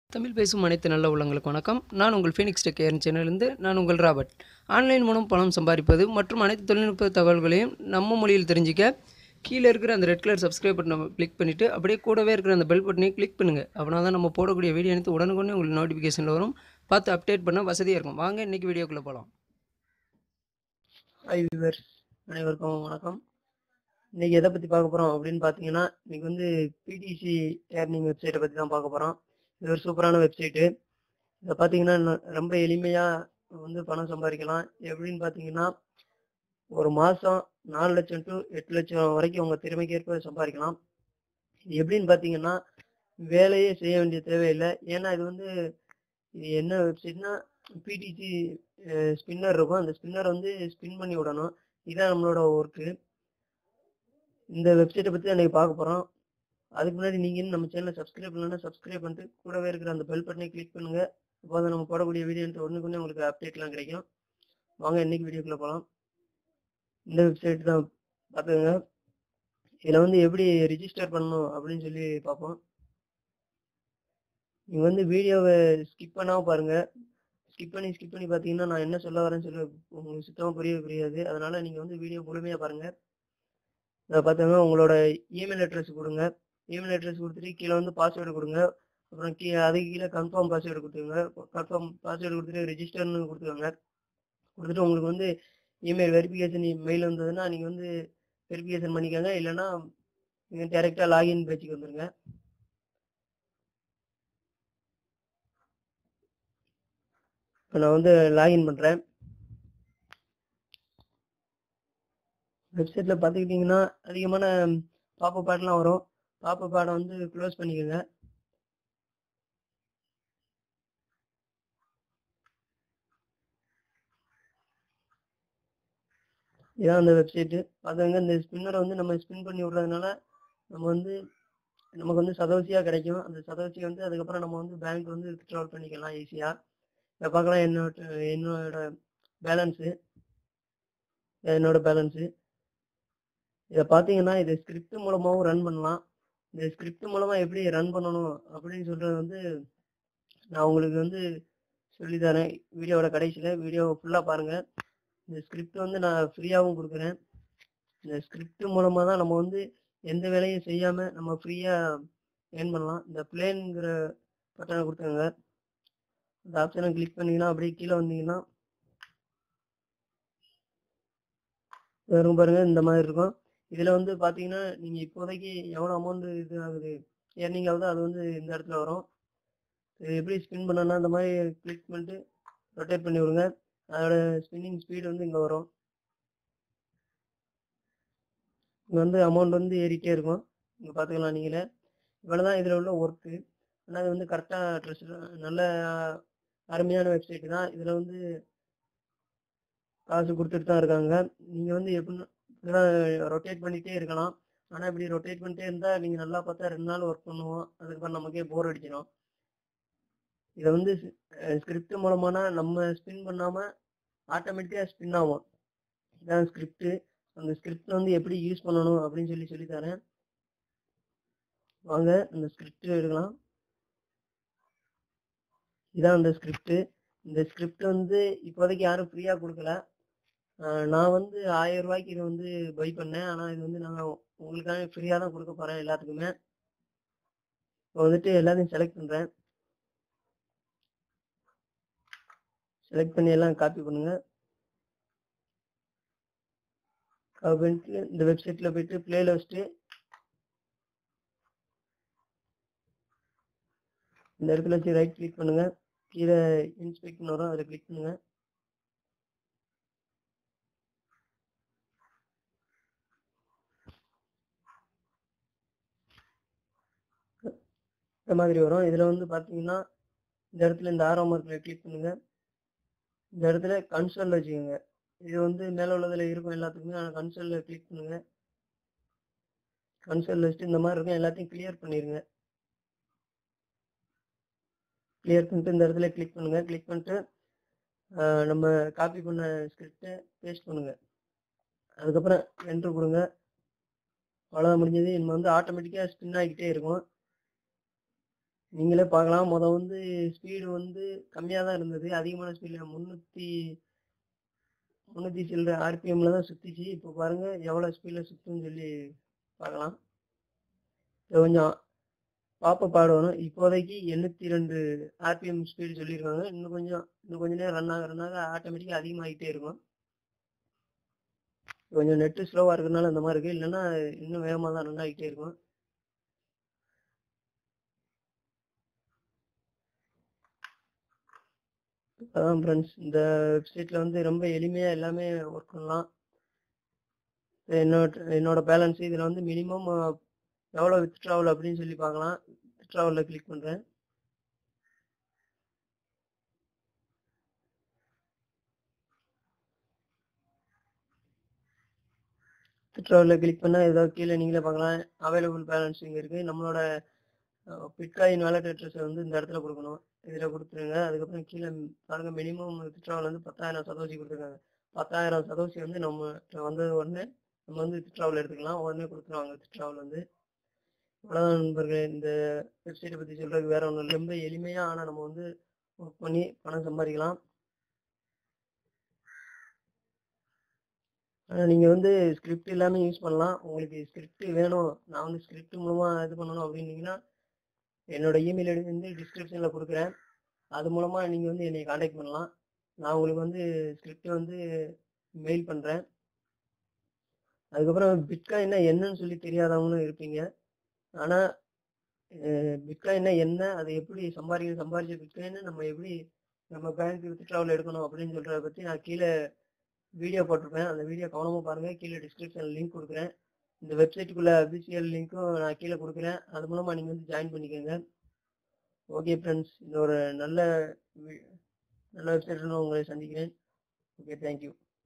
தமிழ் பேசும் அனைத்து நல்ல உள்ளங்களுக்கு வணக்கம் நான் உங்கள் ஃபீனிக்ஸ் டெக் ஏர்ன் சேனலிருந்து நான் உங்கள் ராபர்ட் ஆன்லைன் மூலம் பணம் சம்பாதிப்பது மற்றும் அனைத்து தொழில்நுட்ப தகவல்களையும் நம்ம மொழியில் தெரிஞ்சிக்க கீழே இருக்கிற அந்த ரெட் கலர் சப்ஸ்கிரைப் பட்டனை கிளிக் பண்ணிவிட்டு அப்படியே கூடவே இருக்கிற அந்த பெல் பட்டனையும் கிளிக் பண்ணுங்கள் அப்படின்னா தான் நம்ம போடக்கூடிய வீடியோ அனைத்து உடனுக்குடனே உங்களுக்கு நோட்டிஃபிகேஷனில் வரும் பார்த்து அப்டேட் பண்ண வசதியாக இருக்கும் வாங்க இன்றைக்கி வீடியோக்குள்ளே போகலாம் ஹாய் விவர் அனைவருக்கும் வணக்கம் இன்றைக்கி எதை பற்றி பார்க்க போகிறோம் அப்படின்னு பார்த்தீங்கன்னா இன்றைக்கி வந்து பிடிசி ஏர்னிங் வெப்சைட்டை பற்றி தான் பார்க்க போகிறோம் இது ஒரு சூப்பரான வெப்சைட்டு இதை பார்த்தீங்கன்னா ந- ரொம்ப எளிமையாக வந்து பணம் சம்பாதிக்கலாம் எப்படின்னு பார்த்தீங்கன்னா ஒரு மாதம் நாலு லட்சம் டு எட்டு லட்சம் வரைக்கும் உங்கள் திறமைக்கேற்ப சம்பாதிக்கலாம் இது எப்படின்னு பார்த்தீங்கன்னா வேலையே செய்ய வேண்டிய தேவையில்லை ஏன்னா இது வந்து இது என்ன வெப்சைட்னா பிடிசி ஸ்பின்னர் இருக்கும் அந்த ஸ்பின்னர் வந்து ஸ்பின் பண்ணி விடணும் இதான் நம்மளோட ஒர்க்கு இந்த வெப்சைட்டை பற்றி அன்றைக்கி பார்க்க போகிறோம் அதுக்கு முன்னாடி நீங்கள் இன்னும் நம்ம சேனலை சப்ஸ்கிரைப் பண்ணலன்னா சப்ஸ்கிரைப் பண்ணிட்டு கூடவே இருக்கிற அந்த பெல் பட்டனை கிளிக் பண்ணுங்க அப்போ நம்ம போடக்கூடிய வீடியோ ஒன்றுக்கு ஒன்று உங்களுக்கு அப்டேட்லாம் கிடைக்கும் வாங்க இன்னைக்கு வீடியோக்குள்ளே போகலாம் இந்த வெப்சைட் தான் பார்த்துக்கோங்க இதில் வந்து எப்படி ரிஜிஸ்டர் பண்ணணும் அப்படின்னு சொல்லி பார்ப்போம் நீங்கள் வந்து வீடியோவை ஸ்கிப் பண்ணாமல் பாருங்கள் ஸ்கிப் பண்ணி ஸ்கிப் பண்ணி பார்த்தீங்கன்னா நான் என்ன சொல்ல வரேன்னு சொல்லி உங்களுக்கு சுத்தமாக புரியவே புரியாது அதனால் நீங்கள் வந்து வீடியோ முழுமையாக பாருங்கள் இதை பார்த்துங்க உங்களோட இமெயில் அட்ரஸ் கொடுங்க இமெயில் அட்ரஸ் கொடுத்துட்டு கீழே வந்து பாஸ்வேர்டு கொடுங்க அப்புறம் கீ அதுக்கு கீழே கன்ஃபார்ம் பாஸ்வேர்டு கொடுத்துருங்க கன்ஃபார்ம் பாஸ்வேர்டு கொடுத்துட்டு ரெஜிஸ்டர்னு கொடுத்துக்கோங்க கொடுத்துட்டு உங்களுக்கு வந்து இமெயில் வெரிஃபிகேஷன் மெயில் வந்ததுன்னா நீங்கள் வந்து வெரிஃபிகேஷன் பண்ணிக்கோங்க இல்லைன்னா நீங்கள் டேரெக்டாக லாகின் பேஜுக்கு வந்துருங்க இப்போ நான் வந்து லாகின் பண்ணுறேன் வெப்சைட்டில் பார்த்துக்கிட்டிங்கன்னா அதிகமான பாப்பப் பாடெலாம் வரும் பாப்பப் பாடை வந்து க்ளோஸ் பண்ணிக்கோங்க இதான் அந்த வெப்சைட்டு பார்த்துங்க இந்த ஸ்பின்னரை வந்து நம்ம ஸ்பின் பண்ணி விடுறதுனால நம்ம வந்து நமக்கு வந்து சதவசியாக கிடைக்கும் அந்த சதவசியை வந்து அதுக்கப்புறம் நம்ம வந்து பேங்க் வந்து வித்ட்ரால் பண்ணிக்கலாம் ஈஸியாக இதை பார்க்கலாம் என்னோட என்னோட பேலன்ஸு என்னோட பேலன்ஸு இதை பார்த்தீங்கன்னா இதை ஸ்கிரிப்ட் மூலமாகவும் ரன் பண்ணலாம் இந்த ஸ்கிரிப்ட் மூலமாக எப்படி ரன் பண்ணணும் அப்படின்னு சொல்கிறது வந்து நான் உங்களுக்கு வந்து சொல்லித்தரேன் வீடியோவோட கடைசியில் வீடியோ ஃபுல்லாக பாருங்கள் இந்த ஸ்கிரிப்ட் வந்து நான் ஃப்ரீயாகவும் கொடுக்குறேன் இந்த ஸ்கிரிப்ட் மூலமாக தான் நம்ம வந்து எந்த வேலையும் செய்யாமல் நம்ம ஃப்ரீயாக ஏர்ன் பண்ணலாம் இந்த பிளேனுங்கிற பட்டனை கொடுத்துங்க இந்த ஆப்ஷனை கிளிக் பண்ணீங்கன்னா அப்படியே கீழே வந்தீங்கன்னா வரும் பாருங்க இந்த மாதிரி இருக்கும் இதில் வந்து பார்த்தீங்கன்னா நீங்கள் இப்போதைக்கு எவ்வளோ அமௌண்ட் இது ஆகுது ஏர்னிங் ஆகுதோ அது வந்து இந்த இடத்துல வரும் இது எப்படி ஸ்பின் பண்ணனா இந்த மாதிரி கிளிக் பண்ணிட்டு ரொட்டேட் பண்ணி விடுங்க அதோட ஸ்பின்னிங் ஸ்பீடு வந்து இங்கே வரும் இங்கே வந்து அமௌண்ட் வந்து ஏறிட்டே இருக்கும் இங்கே பார்த்துக்கலாம் நீங்களே இவ்வளோ தான் இதில் உள்ள ஒர்க்கு ஆனால் இது வந்து கரெக்டாக ட்ரெஸ் நல்ல அருமையான வெப்சைட்டு தான் இதில் வந்து காசு கொடுத்துட்டு தான் இருக்காங்க நீங்கள் வந்து எப்படின்னா ரொட்டேட் பண்ணிகிட்டே இருக்கலாம் ஆனால் இப்படி ரொட்டேட் பண்ணிட்டே இருந்தால் நீங்கள் நல்லா பார்த்தா ரெண்டு நாள் ஒர்க் பண்ணுவோம் அதுக்கப்புறம் நமக்கே போர் அடிச்சிடும் இதை வந்து ஸ்கிரிப்ட் மூலமானா நம்ம ஸ்பின் பண்ணாமல் ஆட்டோமேட்டிக்காக ஸ்பின் ஆகும் இதான் ஸ்கிரிப்ட் அந்த ஸ்கிரிப்ட் வந்து எப்படி யூஸ் பண்ணணும் அப்படின்னு சொல்லி சொல்லி தரேன் வாங்க அந்த ஸ்கிரிப்ட் எடுக்கலாம் இதான் அந்த ஸ்கிரிப்ட் இந்த ஸ்கிரிப்ட் வந்து இப்போதைக்கு யாரும் ஃப்ரீயாக கொடுக்கல ஆஹ் நான் வந்து ஆயிரம் ரூபாய்க்கு இதை வந்து பை பண்ணேன் ஆனால் இது வந்து நாங்கள் உங்களுக்காக ஃப்ரீயாக தான் கொடுக்க போகிறேன் எல்லாத்துக்குமே இப்போ வந்துட்டு எல்லாத்தையும் செலக்ட் பண்ணுறேன் செலக்ட் பண்ணி எல்லாம் காப்பி பண்ணுங்க காப்பி பண்ணிட்டு இந்த வெப்சைட்டில் போயிட்டு பிளேல வச்சுட்டு இந்த இடத்துல வச்சு ரைட் கிளிக் பண்ணுங்க கீழே இன்ஸ்பெக்ட்னு வரும் அதில் கிளிக் பண்ணுங்க இந்த மாதிரி வரும் இதில் வந்து பார்த்தீங்கன்னா இந்த இடத்துல இந்த ஆரோ மார்க்கில் கிளிக் பண்ணுங்க இந்த இடத்துல கன்சோல் வச்சுக்கோங்க இது வந்து மேலே உள்ளதில் இருக்கும் எல்லாத்துக்குமே ஆனால் கன்சோலில் கிளிக் பண்ணுங்க கன்சோல் வச்சுட்டு இந்த மாதிரி இருக்கும் எல்லாத்தையும் கிளியர் பண்ணிடுங்க கிளியர் பண்ணிட்டு இந்த இடத்துல கிளிக் பண்ணுங்க கிளிக் பண்ணிட்டு ஆஹ் நம்ம காப்பி பண்ண ஸ்கிரிப்டை பேஸ்ட் பண்ணுங்க அதுக்கப்புறம் என்ட்ரு கொடுங்க அவ்வளோதான் முடிஞ்சது நம்ம வந்து ஆட்டோமேட்டிக்காக ஸ்பின் ஆகிக்கிட்டே இருக்கும் நீங்களே பார்க்கலாம் மொதல் வந்து ஸ்பீடு வந்து கம்மியாக தான் இருந்தது அதிகமான ஸ்பீடில் முந்நூற்றி முந்நூற்றி சில்லற ஆர்பிஎம்மில் தான் சுற்றிச்சு இப்போ பாருங்கள் எவ்வளோ ஸ்பீடில் சுற்றுன்னு சொல்லி பார்க்கலாம் இது கொஞ்சம் பாப்ப பாடணும் இப்போதைக்கு எண்ணூற்றி ரெண்டு ஆர்பிஎம் ஸ்பீடு சொல்லியிருக்காங்க இன்னும் கொஞ்சம் இன்னும் கொஞ்ச நேரம் ரன் ஆக ரன் ஆக ஆட்டோமேட்டிக்காக அதிகமாகிட்டே இருக்கும் கொஞ்சம் நெட்டு ஸ்லோவாக இருக்கிறதுனால இந்த மாதிரி இருக்குது இல்லைன்னா இன்னும் வேகமாக தான் ரன் ஆகிட்டே இருக்கும் அதான் ஃப்ரெண்ட்ஸ் இந்த வெப்சைட்டில் வந்து ரொம்ப எளிமையாக எல்லாமே ஒர்க் பண்ணலாம் என்னோட என்னோட பேலன்ஸ் இதில் வந்து மினிமம் எவ்வளோ வித்ட்ராவல் அப்படின்னு சொல்லி பார்க்கலாம் வித்ட்ராவலில் கிளிக் பண்ணுறேன் வித்ட்ராவலில் கிளிக் பண்ணால் ஏதாவது கீழே நீங்களே பார்க்கலாம் அவைலபிள் பேலன்ஸ் இங்கே இருக்குது நம்மளோட பிட்காயின் வேலட் அட்ரஸை வந்து இந்த இடத்துல கொடுக்கணும் இதில் கொடுத்துருங்க அதுக்கப்புறம் கீழே பாருங்க மினிமம் வித்ட்ராவல் வந்து பத்தாயிரம் சதோசி கொடுத்துருக்காங்க பத்தாயிரம் சதோசி வந்து நம்ம வந்தது உடனே நம்ம வந்து வித்ட்ராவல் எடுத்துக்கலாம் உடனே கொடுத்துருவாங்க வித்ட்ராவல் வந்து அவ்வளோதான் நண்பர்களே இந்த வெப்சைட்டை பற்றி சொல்கிறதுக்கு வேற ஒன்றும் இல்லை ரொம்ப எளிமையாக ஆனால் நம்ம வந்து ஒர்க் பண்ணி பணம் சம்பாதிக்கலாம் ஆனால் நீங்கள் வந்து ஸ்கிரிப்ட் எல்லாமே யூஸ் பண்ணலாம் உங்களுக்கு ஸ்கிரிப்ட் வேணும் நான் வந்து ஸ்கிரிப்ட் மூலமாக இது பண்ணணும் அப்படின்னீங்கன்னா என்னோட இமெயில் ஐடி வந்து டிஸ்கிரிப்ஷனில் கொடுக்குறேன் அது மூலமாக நீங்கள் வந்து என்னை காண்டாக்ட் பண்ணலாம் நான் உங்களுக்கு வந்து ஸ்கிரிப்ட் வந்து மெயில் பண்ணுறேன் அதுக்கப்புறம் பிட்காயின்னா என்னன்னு சொல்லி தெரியாதவங்களும் இருப்பீங்க ஆனால் பிட்காயின்னா என்ன அதை எப்படி சம்பாதிக்க சம்பாதிச்ச பிட்காயின்னு நம்ம எப்படி நம்ம பேங்க் வித்ட்ராவல் எடுக்கணும் அப்படின்னு சொல்கிறத பற்றி நான் கீழே வீடியோ போட்டிருப்பேன் அந்த வீடியோ கவனமாக பாருங்கள் கீழே டிஸ்கிரிப்ஷனில் லிங்க் கொடுக்குறேன் இந்த வெப்சைட்டுக்குள்ளே அபிஷியல் லிங்க்கும் நான் கீழே கொடுக்குறேன் அது மூலமாக நீங்கள் வந்து ஜாயின் பண்ணிக்கோங்க ஓகே ஃப்ரெண்ட்ஸ் இந்த ஒரு நல்ல நல்ல வெப்சைட்டில் உங்களை சந்திக்கிறேன் ஓகே தேங்க்யூ